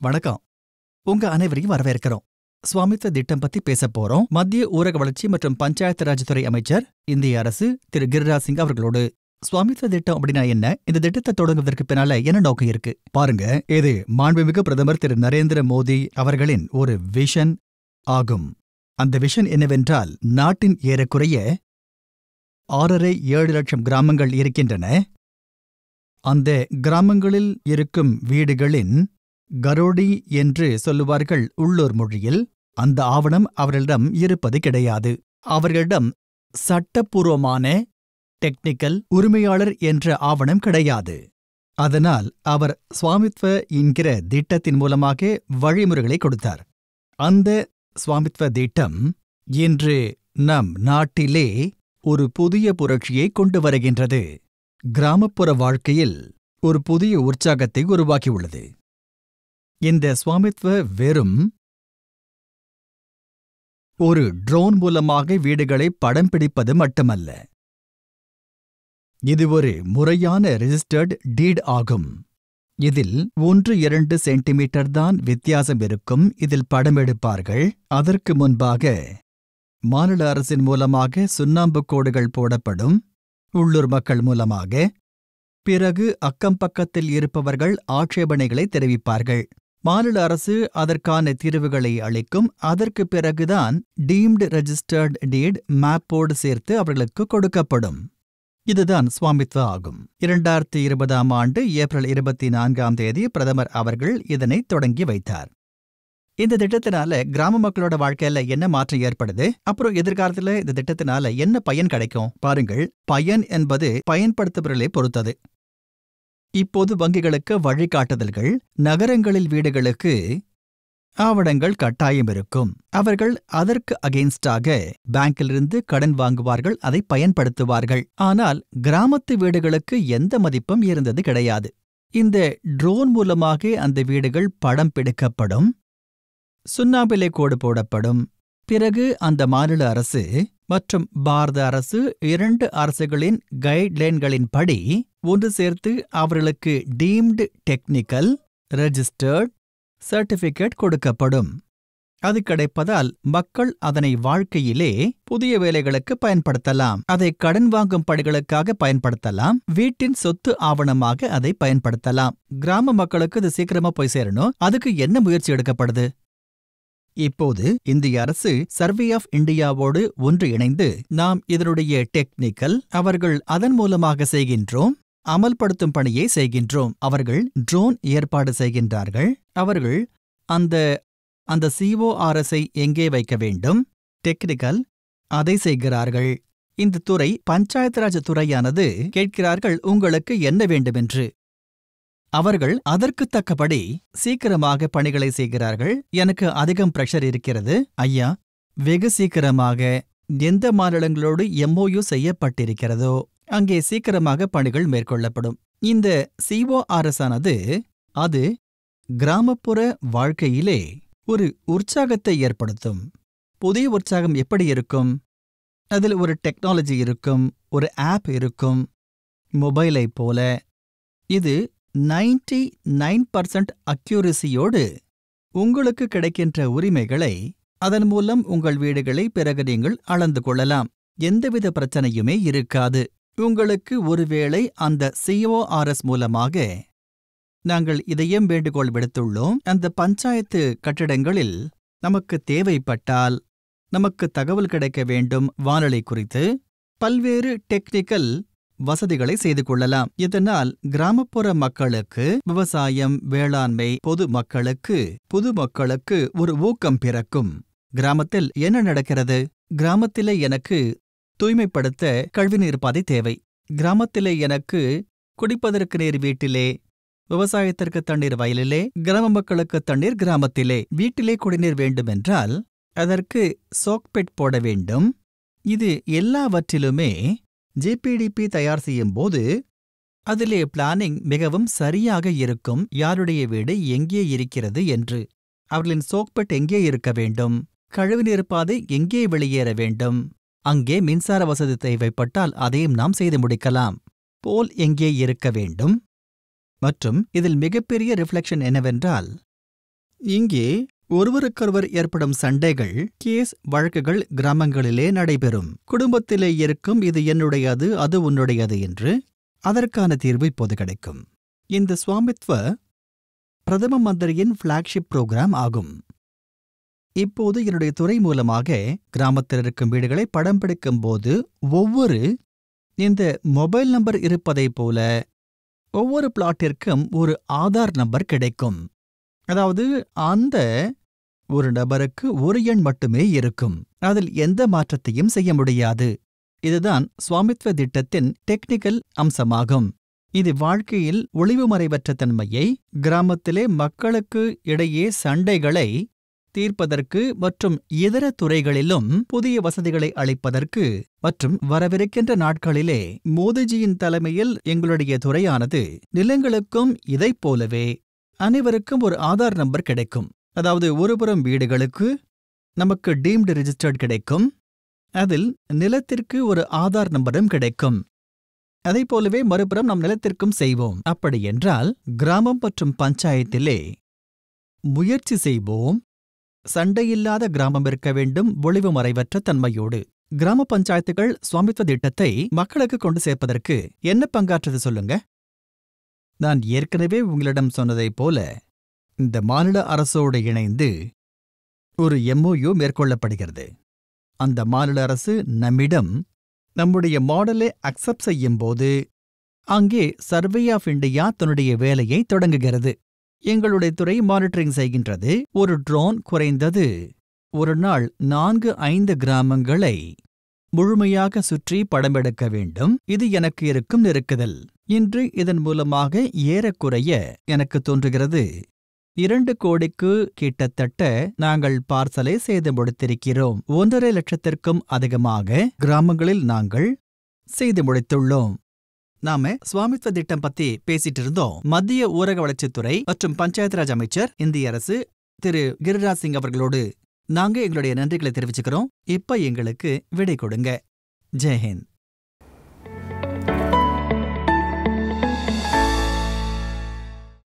வணக்கம் உங்க அனைவரையும் வரவேற்கிறோம் சுவாமித்வ திட்டம் பத்தி பேச போறோம் மத்திய ஊரக வளர்ச்சி மற்றும் பஞ்சாயத்து ராஜ் துறை அமைச்சர் இந்திய அரசு திரு கிரிராஜ் சிங் அவர்களோடு சுவாமித்வ திட்டம் அப்படின்னா என்ன இந்த திட்டத்தை தொடங்குவதற்கு பின்னால என்ன நோக்கம் இருக்கு பாருங்க இது மாண்புமிகு பிரதமர் திரு நரேந்திர மோடி அவர்களின் ஒரு விஷன் ஆகும் அந்த விஷன் என்னவென்றால் நாட்டின் ஏறக்குறைய ஆறரை ஏழு லட்சம் கிராமங்கள் இருக்கின்றன அந்த கிராமங்களில் இருக்கும் வீடுகளின் கரோடி என்று சொல்லுவார்கள் உள்ளூர் மொழியில் அந்த ஆவணம் அவர்களிடம் இருப்பது கிடையாது அவர்களிடம் சட்டப்பூர்வமான டெக்னிக்கல் உரிமையாளர் என்ற ஆவணம் கிடையாது அதனால் அவர் சுவாமித்வ என்கிற திட்டத்தின் மூலமாக வழிமுறைகளை கொடுத்தார் அந்த சுவாமித்வ திட்டம் இன்று நம் நாட்டிலே ஒரு புதிய புரட்சியை கொண்டு வருகின்றது கிராமப்புற வாழ்க்கையில் ஒரு புதிய உற்சாகத்தை உருவாக்கியுள்ளது இந்த சுவாமித்வ வெறும் ஒரு ட்ரோன் மூலமாக வீடுகளை படம் பிடிப்பது மட்டுமல்ல இது ஒரு முறையான ரெஜிஸ்டர்ட் டீட் ஆகும் இதில் ஒன்று இரண்டு சென்டிமீட்டர் தான் வித்தியாசம் இருக்கும் இதில் படம் எடுப்பார்கள் அதற்கு முன்பாக மாநில அரசின் மூலமாக சுண்ணாம்பு கோடுகள் போடப்படும் உள்ளூர் மக்கள் மூலமாக பிறகு அக்கம் பக்கத்தில் இருப்பவர்கள் ஆட்சேபனைகளை தெரிவிப்பார்கள் மாநில அரசு அதற்கான தீர்வுகளை அளிக்கும் அதற்கு பிறகுதான் டீம்டு ரெஜிஸ்டர்ட் டீட் மேப்போடு சேர்த்து அவர்களுக்கு கொடுக்கப்படும் இதுதான் சுவாமித்வ ஆகும் இரண்டாயிரத்தி இருபதாம் ஆண்டு ஏப்ரல் இருபத்தி நான்காம் தேதி பிரதமர் அவர்கள் இதனை தொடங்கி வைத்தார் இந்த திட்டத்தினால கிராம மக்களோட வாழ்க்கையில என்ன மாற்றம் ஏற்படுது அப்புறம் எதிர்காலத்துல இந்த திட்டத்தினால என்ன பயன் கிடைக்கும் பாருங்கள் பயன் என்பது பயன்படுத்துபவர்களை பொறுத்தது இப்போது வங்கிகளுக்கு வழிகாட்டுதல்கள் நகரங்களில் வீடுகளுக்கு ஆவணங்கள் கட்டாயம் இருக்கும் அவர்கள் அதற்கு அகெயின்ஸ்டாக பேங்கிலிருந்து கடன் வாங்குவார்கள் அதை பயன்படுத்துவார்கள் ஆனால் கிராமத்து வீடுகளுக்கு எந்த மதிப்பும் இருந்தது கிடையாது இந்த ட்ரோன் மூலமாக அந்த வீடுகள் படம் பிடிக்கப்படும் சுண்ணாம்பிலே கோடு போடப்படும் பிறகு அந்த மாநில அரசு மற்றும் பாரத அரசு இரண்டு அரசுகளின் கைட்லைன்களின்படி ஒன்று சேர்த்து அவர்களுக்கு டீம்டு டெக்னிக்கல் ரெஜிஸ்டர்ட் சர்டிபிகேட் கொடுக்கப்படும் அது கிடைப்பதால் மக்கள் அதனை வாழ்க்கையிலே புதிய வேலைகளுக்கு பயன்படுத்தலாம் அதை கடன் வாங்கும் பணிகளுக்காக பயன்படுத்தலாம் வீட்டின் சொத்து ஆவணமாக அதை பயன்படுத்தலாம் கிராம மக்களுக்கு இது சீக்கிரமா போய் சேரணும் அதுக்கு என்ன முயற்சி எடுக்கப்படுது இப்போது இந்திய அரசு சர்வே ஆஃப் இந்தியாவோடு ஒன்று இணைந்து நாம் இதனுடைய டெக்னிக்கல் அவர்கள் அதன் மூலமாக செய்கின்றோம் அமல்படுத்தும் பணியை செய்கின்றோம் அவர்கள் ட்ரோன் ஏற்பாடு செய்கின்றார்கள் அவர்கள் அந்த அந்த சிஓஆர்எஸை எங்கே வைக்க வேண்டும் டெக்னிக்கல் அதை செய்கிறார்கள் இந்த துறை பஞ்சாயத்து ராஜ் துறையானது கேட்கிறார்கள் உங்களுக்கு என்ன வேண்டுமென்று அவர்கள் அதற்கு தக்கபடி சீக்கிரமாக பணிகளை செய்கிறார்கள் எனக்கு அதிகம் பிரஷர் இருக்கிறது ஐயா வெகு சீக்கிரமாக எந்த மாநிலங்களோடு எம்ஓயு செய்யப்பட்டிருக்கிறதோ அங்கே சீக்கிரமாக பணிகள் மேற்கொள்ளப்படும் இந்த சிஓஆர்எஸ் ஆனது அது கிராமப்புற வாழ்க்கையிலே ஒரு உற்சாகத்தை ஏற்படுத்தும் புதிய உற்சாகம் எப்படி இருக்கும் அதில் ஒரு டெக்னாலஜி இருக்கும் ஒரு ஆப் இருக்கும் மொபைலை போல இது நைன்டி நைன் பர்சன்ட் அக்யூரசியோடு உங்களுக்கு கிடைக்கின்ற உரிமைகளை அதன் மூலம் உங்கள் வீடுகளை பிறகு நீங்கள் அளந்து கொள்ளலாம் எந்தவித பிரச்சனையுமே இருக்காது உங்களுக்கு ஒருவேளை அந்த சிஓஆர்எஸ் மூலமாக நாங்கள் இதையும் வேண்டுகோள் விடுத்துள்ளோம் அந்த பஞ்சாயத்து கட்டிடங்களில் நமக்கு தேவைப்பட்டால் நமக்கு தகவல் கிடைக்க வேண்டும் வானொலி குறித்து பல்வேறு டெக்னிக்கல் வசதிகளை செய்து கொள்ளலாம் இதனால் கிராமப்புற மக்களுக்கு விவசாயம் வேளாண்மை பொது மக்களுக்கு பொது மக்களுக்கு ஒரு ஊக்கம் பிறக்கும் கிராமத்தில் என்ன நடக்கிறது கிராமத்திலே எனக்கு தூய்மைப்படுத்த கழிவுநீர் பாதை தேவை கிராமத்திலே எனக்கு குடிப்பதற்கு நீர் வீட்டிலே விவசாயத்திற்கு தண்ணீர் வயலிலே கிராம மக்களுக்கு தண்ணீர் கிராமத்திலே வீட்டிலே குடிநீர் வேண்டுமென்றால் அதற்கு சோக்பெட் போட வேண்டும் இது எல்லாவற்றிலுமே ஜிபிடிபி தயார் செய்யும் போது அதிலே பிளானிங் மிகவும் சரியாக இருக்கும் யாருடைய வீடு எங்கே இருக்கிறது என்று அவர்களின் சோக்பெட் எங்கே இருக்க வேண்டும் கழிவுநீர் பாதை எங்கே வெளியேற வேண்டும் அங்கே மின்சார வசதி தேவைப்பட்டால் அதையும் நாம் செய்து முடிக்கலாம் போல் எங்கே இருக்க வேண்டும் மற்றும் இதில் மிகப்பெரிய ரிஃப்ளெக்ஷன் என்னவென்றால் இங்கே ஒருவருக்கொருவர் ஏற்படும் சண்டைகள் கேஸ் வழக்குகள் கிராமங்களிலே நடைபெறும் குடும்பத்திலே இருக்கும் இது என்னுடையது அது உன்னுடையது என்று அதற்கான தீர்வு இப்போது கிடைக்கும் இந்த சுவாமித்வ பிரதம மந்திரியின் ஃபிளாக்ஷிப் புரோகிராம் ஆகும் இப்போது என்னுடைய துறை மூலமாக கிராமத்தில் இருக்கும் வீடுகளை படம் பிடிக்கும் போது ஒவ்வொரு இந்த மொபைல் நம்பர் இருப்பதைப் போல ஒவ்வொரு பிளாட்டிற்கும் ஒரு ஆதார் நம்பர் கிடைக்கும் அதாவது அந்த ஒரு நபருக்கு ஒரு எண் மட்டுமே இருக்கும் அதில் எந்த மாற்றத்தையும் செய்ய முடியாது இதுதான் சுவாமித்வ திட்டத்தின் டெக்னிக்கல் அம்சமாகும் இது வாழ்க்கையில் ஒளிவுமறைவற்ற தன்மையை கிராமத்திலே மக்களுக்கு இடையே சண்டைகளை தீர்ப்பதற்கு மற்றும் இதர துறைகளிலும் புதிய வசதிகளை அளிப்பதற்கு மற்றும் வரவிருக்கின்ற நாட்களிலே மோதிஜியின் தலைமையில் எங்களுடைய துறையானது நிலங்களுக்கும் இதைப் போலவே அனைவருக்கும் ஒரு ஆதார் நம்பர் கிடைக்கும் அதாவது ஒருபுறம் வீடுகளுக்கு நமக்கு டீம்டு ரிஜிஸ்டர்ட் கிடைக்கும் அதில் நிலத்திற்கு ஒரு ஆதார் நம்பரும் கிடைக்கும் அதைப் போலவே மறுபுறம் நம் நிலத்திற்கும் செய்வோம் அப்படி என்றால் கிராமம் மற்றும் பஞ்சாயத்திலே முயற்சி செய்வோம் சண்டையில்லாத கிராமம் இருக்க வேண்டும் ஒளிவு மறைவற்ற தன்மையோடு கிராம பஞ்சாயத்துகள் சுவாமித்வ திட்டத்தை மக்களுக்கு கொண்டு சேர்ப்பதற்கு என்ன பங்காற்றுது சொல்லுங்க நான் ஏற்கனவே உங்களிடம் சொன்னதைப் போல இந்த மாநில அரசோடு இணைந்து ஒரு எம்ஓயு மேற்கொள்ளப்படுகிறது அந்த மாநில அரசு நம்மிடம் நம்முடைய மாடலை அக்செப்ட் செய்யும்போது அங்கே சர்வே ஆஃப் இந்தியா தன்னுடைய வேலையை தொடங்குகிறது எங்களுடைய துறை மானிட்டரிங் செய்கின்றது ஒரு ட்ரோன் குறைந்தது ஒரு நாள் நான்கு ஐந்து கிராமங்களை முழுமையாக சுற்றி படமெடுக்க வேண்டும் இது எனக்கு இருக்கும் நெருக்குதல் இன்று இதன் மூலமாக ஏறக்குறைய எனக்கு தோன்றுகிறது இரண்டு கோடிக்கு கிட்டத்தட்ட நாங்கள் பார்சலை செய்து முடித்திருக்கிறோம் ஒன்றரை லட்சத்திற்கும் அதிகமாக கிராமங்களில் நாங்கள் செய்து முடித்துள்ளோம் நாம சுவாமித்வ திட்டம் பத்தி பேசிட்டு இருந்தோம் மத்திய ஊரக வளர்ச்சித்துறை மற்றும் பஞ்சாயத்து ராஜ் அமைச்சர் இந்திய அரசு திரு கிரிராஜ் சிங் அவர்களோடு நாங்க எங்களுடைய நன்றிகளை தெரிவிச்சுக்கிறோம் இப்ப எங்களுக்கு விடை கொடுங்க ஜெயஹிந்த்